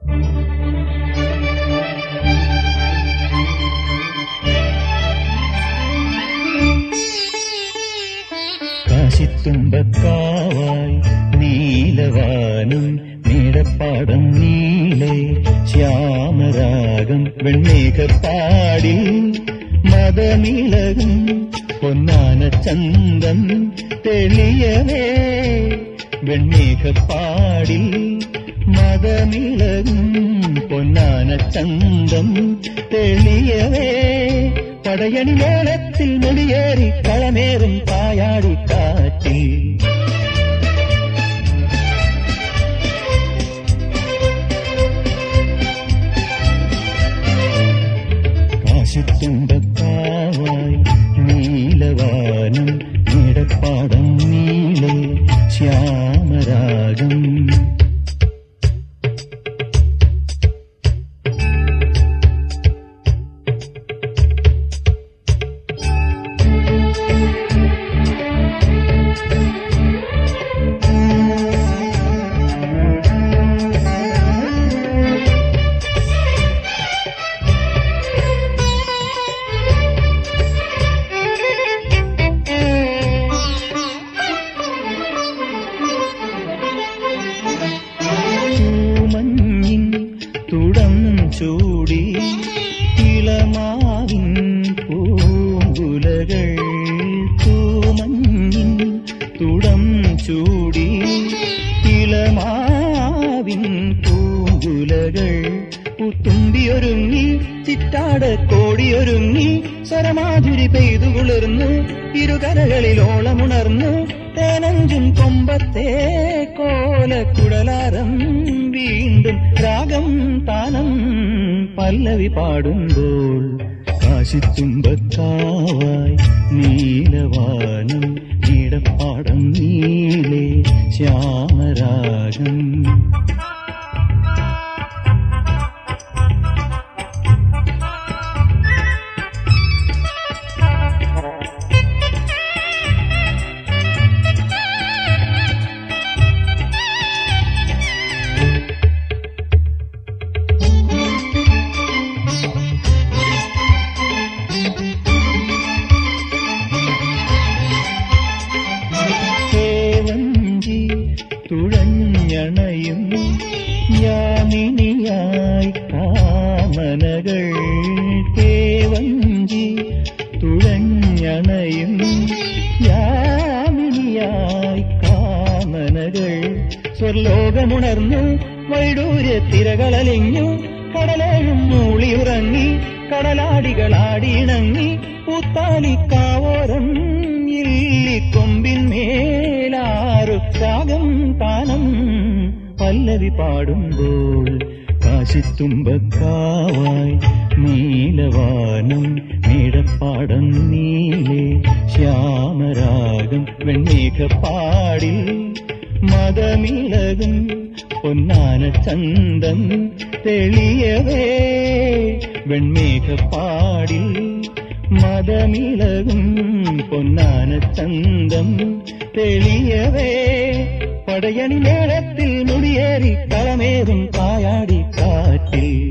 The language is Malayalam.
കാശിത്തുമ്പക്കാവായി നീലവാനം നീടപ്പാടം നീലെ ശ്യാമരാഗം വെണ്ണീകപ്പാടിൽ മതമിളകും പൊന്നാന ചന്തം തെളിയവേ വെണ്ണീകപ്പാടിൽ മതമിളകും പൊന്നാന ചന്തം തെളിയവേ പടയണി മേളത്തിൽ മുടിയേറി കളമേറും കായാടി കാറ്റിൽ കാശിത്തുമ്പക്കാവായി നീലവാനം നീടപ്പാടം നീളെ ശ്യാമരാഗം പൂമഞ്ഞിൻ തുടം ചൂടി ഇളമാവിൻ പൂങ്കുലകൾ പൂമഞ്ഞിൻ തുടം ചൂടി ഇളമാവിൻ പൂങ്കുലകൾ പുത്തുമ്പിയൊരുങ്ങി ചിറ്റാട് കോടിയൊരുങ്ങി സ്വരമാധുരി പെയ്തു കുളിർന്നു ഇരുകരകളിൽ ഓളമുണർന്നു തേനഞ്ചും കൊമ്പത്തെ കോലക്കുടലാരം വീണ്ടും രാഗം താനം പല്ലവി പാടുമ്പോൾ കാശിത്തുമ്പക്കാവായി നീലവാനം നീടപ്പാടം നീലെ ശ്യാമരാഗം തേവഞ്ചി തുഴഞ്ഞണയും യാമിനിയായി കാമനകൾ തേവഞ്ചി തുഴഞ്ഞണയും യാമിനിയായി കാമനകൾ സ്വർലോകമുണർന്നു വൈഡൂര്യ തിരകളലിഞ്ഞു കടലേഴും മൂളിയുറങ്ങി കടലാടികളാടിയിണങ്ങി പൂത്താലിക്കാവോരം ഇല്ലിക്കൊമ്പിന്മേലാറു രാഗം താനം പല്ലവി പാടുമ്പോൾ കാശിത്തുമ്പക്കാവായി നീലവാനം നീടപ്പാടം നീലെ ശ്യാമരാഗം വെണ്ണീകപ്പാടിൽ മതമിളകും പൊന്നാന ചന്തം തെളിയവേ വെൺമേഘപ്പാടിൽ മതമിളകും പൊന്നാന ചന്തം തെളിയവേ പടയണി മേളത്തിൽ മുടിയേറി കളമേറും കായാടി കാറ്റിൽ